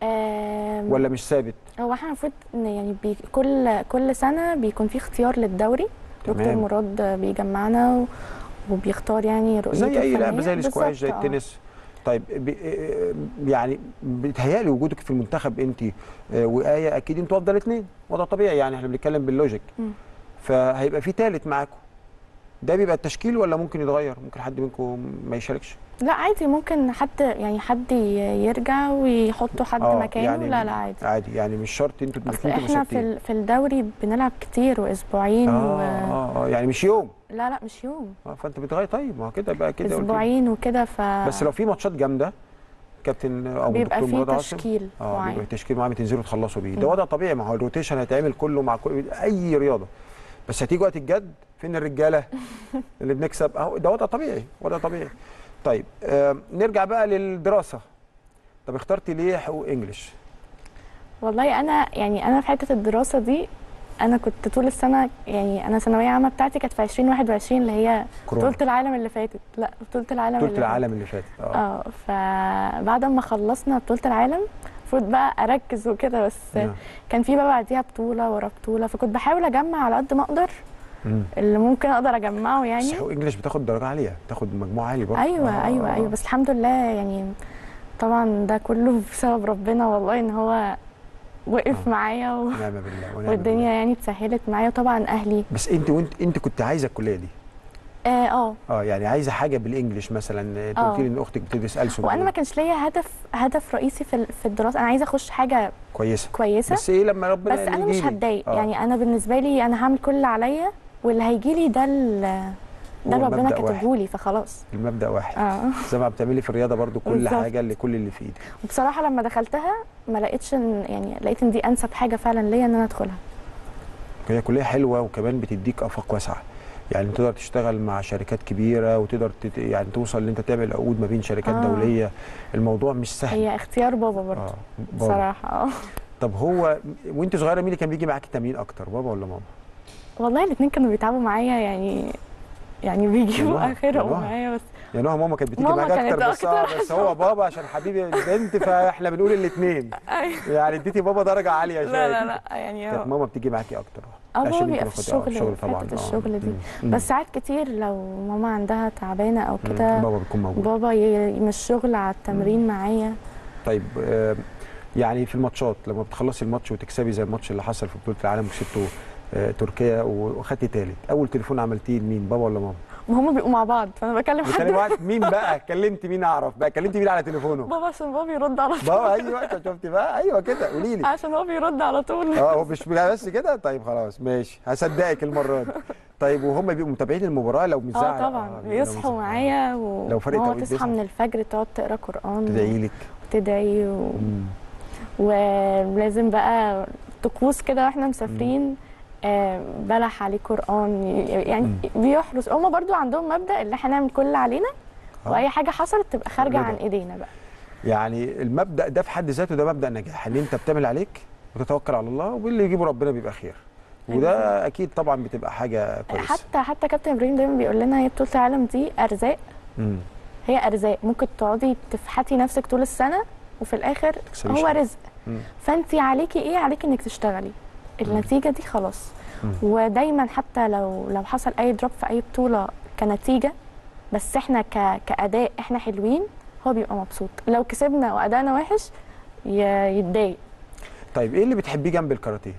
آم، ولا مش ثابت هو احنا المفروض إن يعني بي كل كل سنه بيكون في اختيار للدوري دكتور تمام. مراد بيجمعنا و- وبيختار يعني رؤيته زي اي لعبه الفنية. زي الاسكواش زي بالظبط، آه. التنس طيب ب... آه، يعني بيتهيألي وجودك في المنتخب انت آه، وايه اكيد انتوا افضل اثنين وده طبيعي يعني احنا بنتكلم باللوجيك مم. فهيبقى في ثالث معاكم ده بيبقى التشكيل ولا ممكن يتغير ممكن حد منكم ما يشاركش لا عادي ممكن حد يعني حد ي- يرجع ويحطوا حد آه، مكانه يعني لا لا عادي عادي يعني مش شرط انتوا اصل الاثنين احنا في ال- في الدوري بنلعب كتير واسبوعين اه و... اه اه يعني مش يوم لا لا مش يوم اه فانت بتغير طيب ما هو كده بقى كده قلت لي. اسبوعين وكده ف بس لو في ماتشات جامده كابتن او بيبقى دكتور فيه مراد عاصم تشكيل اه بيبقى معين تشكيل معين تنزلوا تخلصوا بيه ده مم. وضع طبيعي ما هو الروتيشن هيتعمل كله مع كل اي رياضه بس هتيجي وقت الجد فين الرجاله اللي بنكسب اهو ده وضع طبيعي وضع طبيعي طيب آه نرجع بقى للدراسه طب اخترتي ليه حقوق انجلش والله انا يعني انا في حته الدراسه دي انا كنت طول السنه يعني انا ثانويه عامه بتاعتي كانت في 2021 اللي هي كورونا بطوله العالم اللي فاتت لا بطوله العالم بطوله اللي العالم اللي فاتت فاتت. اه اه فبعد ما خلصنا بطوله العالم المفروض بقى اركز وكده بس نعم. كان في بقى بعديها بطوله ورا بطوله فكنت بحاول اجمع على قد ما اقدر مم. اللي ممكن اقدر اجمعه بس يعني حقوق انجلش بتاخد درجه عاليه بتاخد مجموع عالي برضه ايوه آه، ايوه آه، ايوه آه. بس الحمد لله يعني طبعا ده كله بسبب ربنا والله ان هو وقف آه. معايا و... ونعم بالله ونعم والدنيا بالله. يعني اتسهلت معايا وطبعا اهلي بس انت وانت انت كنت عايزه الكليه دي اه اه اه يعني عايزه حاجه بالانجلش مثلا انت آه. قلت لي ان اختك بتدرس ألسن وانا ما كانش ليا هدف هدف رئيسي في ال- في الدراسه انا عايزه اخش حاجه كويسه كويسه بس ايه لما ربنا بس انا مش يجيلي؟ هتضايق آه. يعني انا بالنسبه لي انا هعمل كل اللي عليا واللي هيجي لي ده ال- ده هو اللي ربنا المبدأ واحد. كاتبه لي فخلاص المبدا واحد اه زي ما بتعملي في الرياضه برضو كل بالظبط. حاجه اللي كل اللي في ايدك وبصراحه لما دخلتها ما لقيتش ان يعني لقيت ان دي انسب حاجه فعلا ليا ان انا ادخلها هي كليه حلوه وكمان بتديك افاق واسعه يعني تقدر تشتغل مع شركات كبيره وتقدر تت... يعني توصل ان انت تعمل عقود ما بين شركات آه. دوليه الموضوع مش سهل هي اختيار بابا برضه اه بابا. بصراحه اه طب هو وانت صغيره مين اللي كان بيجي معاكي التمرين اكتر بابا ولا ماما والله الاثنين كانوا بيتعبوا معايا يعني يعني بيجيبوا والله، اخرهم والله. معايا بس يعني هو ماما كانت بتيجي ماما معاك كانت اكتر بس آه أكتر بس هو بابا عشان حبيبي البنت فاحنا بنقول الاثنين ايوه يعني اديتي بابا درجه عاليه شويه لا لا لا يعني كانت ماما بتيجي معاكي اكتر اه عشان بابا انت بيبقى في باخد- آه، الشغل الشغل في طبعا حته آه. الشغل دي مم. مم. بس ساعات كتير لو ماما عندها تعبانه او مم. كده بابا بيكون موجود بابا ي- من الشغل على التمرين معايا طيب آه، يعني في الماتشات لما بتخلصي الماتش وتكسبي زي الماتش اللي حصل في بطوله العالم وكسبتوا آه، تركيا وخدتي ثالث اول تليفون عملتيه لمين بابا ولا ماما ما هم بيبقوا مع بعض فانا بكلم حد بتكلم واحد مين بقى كلمت مين اعرف بقى كلمت مين على تليفونه بابا عشان بابا بيرد على طول بابا ايوه انت شفتي بقى ايوه كده قولي لي عشان هو بيرد على طول اه هو مش بس كده طيب خلاص ماشي هصدقك المره دي طيب وهم بيبقوا متابعين المباراه لو مش اه زعل طبعا بيبقوا بيصحوا مزعل. معايا و لو فرق ماما توقيت تصحى بيصحى. من الفجر تقعد تقرا قران تدعي لك وتدعي و... مم. ولازم بقى طقوس كده واحنا مسافرين آه بلح عليه قران يعني بيحرس هما برضو عندهم مبدا اللي احنا نعمل كل اللي علينا آه. واي حاجه حصلت تبقى خارجه رضا. عن ايدينا بقى يعني المبدا ده في حد ذاته ده مبدا نجاح ان انت بتعمل عليك وتتوكل على الله واللي يجيبه ربنا بيبقى خير وده اكيد طبعا بتبقى حاجه كويسه حتى حتى كابتن ابراهيم دايما بيقول لنا هي بطوله العالم دي ارزاق مم. هي ارزاق ممكن تقعدي تفحتي نفسك طول السنه وفي الاخر تكسبيش هو حاجة. رزق مم. فانت عليكي ايه عليكي انك تشتغلي النتيجه دي خلاص مم. ودايما حتى لو لو حصل اي دروب في اي بطوله كنتيجه بس احنا ك... كاداء احنا حلوين هو بيبقى مبسوط لو كسبنا وادائنا وحش ي... يتضايق طيب ايه اللي بتحبيه جنب الكاراتيه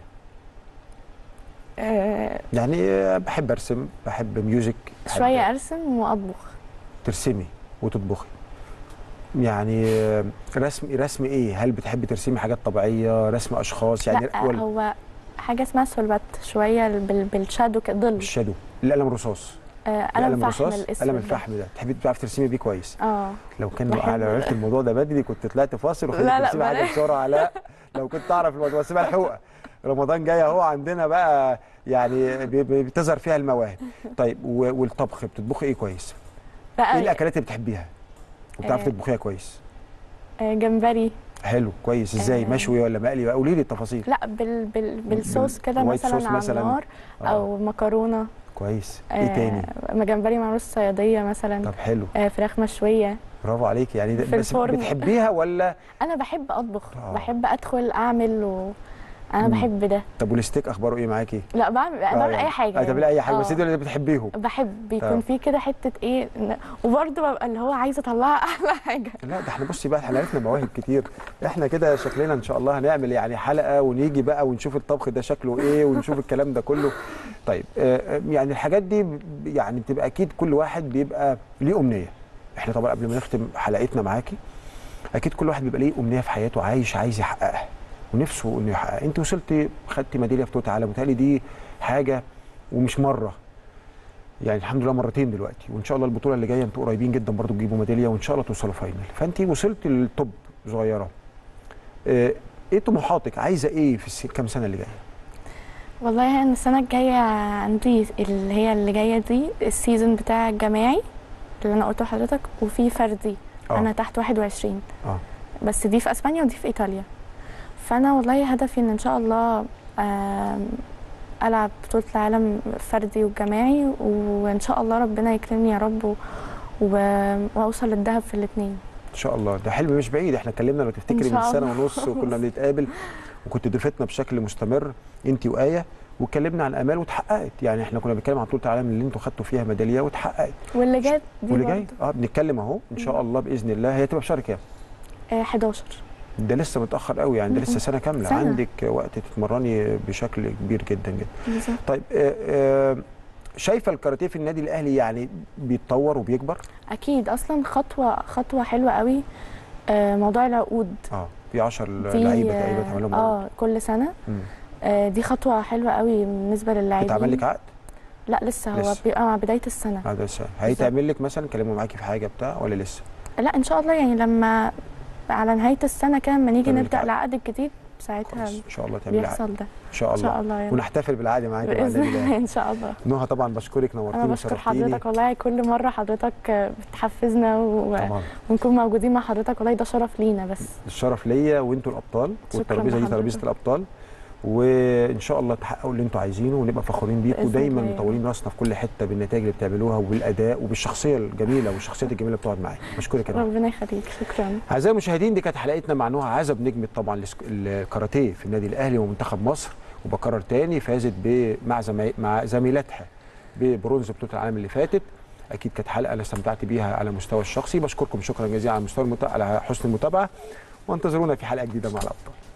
آه يعني آه، بحب ارسم بحب ميوزك بحب شويه ارسم واطبخ ترسمي وتطبخي يعني آه، رسم رسم ايه هل بتحبي ترسمي حاجات طبيعيه رسم اشخاص يعني لا ولا هو حاجه اسمها سولبات شويه بال- بالشادو كده ظل بالشادو القلم الرصاص آه، قلم فحم رصاص الاسود قلم ده. الفحم ده تحبي تعرفي ترسمي بيه كويس اه لو كان بحب لو عرفت الموضوع ده بدري كنت طلعت فاصل لا، وخليت لا، ترسمي حاجه بلاش. بسرعه لا لو كنت اعرف الموضوع بس ملحوقه رمضان جاي اهو عندنا بقى يعني بي- بي- بتظهر فيها المواهب طيب و- والطبخ بتطبخي ايه كويس؟ لا ايه الاكلات اللي بتحبيها؟ وبتعرفي آه. تطبخيها كويس؟ آه، جمبري حلو كويس ازاي آه. مشوي ولا مقلي قولي لي التفاصيل لا بال بال بالصوص كده الوايت مثلا صوص على مثلاً. النار آه. او مكرونه كويس ايه تاني؟ آه جمبري مع رز صياديه مثلا طب حلو آه فراخ مشويه برافو عليك يعني ده في بس الفرن. بتحبيها ولا انا بحب اطبخ آه. بحب ادخل اعمل و انا مم. بحب ده طب والستيك اخباره ايه معاكي؟ لا بعمل آه بعمل يعني. اي حاجه آه تعملي اي حاجه آه. بس دول اللي بتحبيهم بحب بيكون آه. في كده حته ايه ن- وبرضه ببقى اللي هو عايزه اطلعها احلى حاجه لا ده احنا بصي بقى احنا عرفنا مواهب كتير احنا كده شكلنا ان شاء الله هنعمل يعني حلقه ونيجي بقى ونشوف الطبخ ده شكله ايه ونشوف الكلام ده كله طيب آه، آه، يعني الحاجات دي ب- يعني بتبقى اكيد كل واحد بيبقى ليه امنيه احنا طبعا قبل ما نختم حلقتنا معاكي اكيد كل واحد بيبقى ليه امنيه في حياته عايش عايز يحققها ونفسه انه يحققها انت وصلتي خدتي ميداليه في توت عالم وتهيألي دي حاجه ومش مره يعني الحمد لله مرتين دلوقتي وان شاء الله البطوله اللي جايه انتوا قريبين جدا برضو تجيبوا ميداليه وان شاء الله توصلوا فاينل فانت وصلت للتوب صغيره آه، ايه طموحاتك عايزه ايه في الس- كام سنه اللي جايه والله انا السنه الجايه عندي اللي هي اللي جايه دي السيزون بتاع الجماعي اللي انا قلته لحضرتك وفي فردي آه. انا تحت 21 اه بس دي في اسبانيا ودي في ايطاليا فانا والله هدفي ان ان شاء الله آم، العب بطوله العالم فردي وجماعي وان شاء الله ربنا يكرمني يا رب و... و... واوصل للذهب في الاثنين ان شاء الله ده حلم مش بعيد احنا اتكلمنا لو تفتكري إن من شاء سنه الله. ونص وكنا بنتقابل وكنت ضيفتنا بشكل مستمر انت وايه واتكلمنا عن امال واتحققت يعني احنا كنا بنتكلم عن بطوله العالم اللي انتوا خدتوا فيها ميداليه واتحققت واللي جاي دي واللي جاي برضه، اه بنتكلم اهو ان شاء الله باذن الله هي تبقى في شهر كام آه، 11 ده لسه متاخر قوي يعني ده لسه م-م. سنه كامله سنة. عندك وقت تتمرني بشكل كبير جدا جدا بالظبط طيب آه، آه، شايفه الكاراتيه في النادي الاهلي يعني بيتطور وبيكبر اكيد اصلا خطوه خطوه حلوه قوي آه، موضوع العقود اه في 10 دي لعيبه تقريبا تعمل لهم عقد. اه كل سنه مم. آه، دي خطوه حلوه قوي بالنسبه للاعبين اتعمل لك عقد لا لسه هو لسه. بيبقى مع بدايه السنه هذا السنه هيتعمل لك مثلا كلموا معاكي في حاجه بتاع ولا لسه لا ان شاء الله يعني لما على نهايه السنه كده لما نيجي تعمل نبدا عقد. العقد الجديد ساعتها كويس ان شاء الله تعملي عقد بيحصل ده ان شاء ان الله شاء الله يعني ونحتفل بالعقد معاكي مع باذن النادي الله الاهلي ان شاء الله نهى طبعا بشكرك انا نورتيني بشكر وشرفتيني حضرتك والله كل مره حضرتك آه، بتحفزنا و... طبعا ونكون موجودين مع حضرتك والله ده شرف لينا بس الشرف ليا وانتوا الابطال شكراً والترابيزه دي لحضرتك. ترابيزه الابطال وان شاء الله تحققوا اللي انتوا عايزينه ونبقى فخورين بيكم بإذن ودايما الله. مطولين راسنا في كل حته بالنتائج اللي بتعملوها وبالاداء وبالشخصيه الجميله والشخصيات الجميله اللي بتقعد معايا بشكرك يا نهى ربنا يخليك شكرا اعزائي المشاهدين دي كانت حلقتنا مع نهى عزب نجمه طبعا السك- الكاراتيه في النادي الاهلي ومنتخب مصر وبكرر تاني فازت ب- مع زمي... مع زميلتها ببرونز بطوله العالم اللي فاتت اكيد كانت حلقه انا استمتعت بيها على المستوى الشخصي بشكركم شكرا جزيلا على مستوى المتا... على حسن المتابعه وانتظرونا في حلقه جديده مع الابطال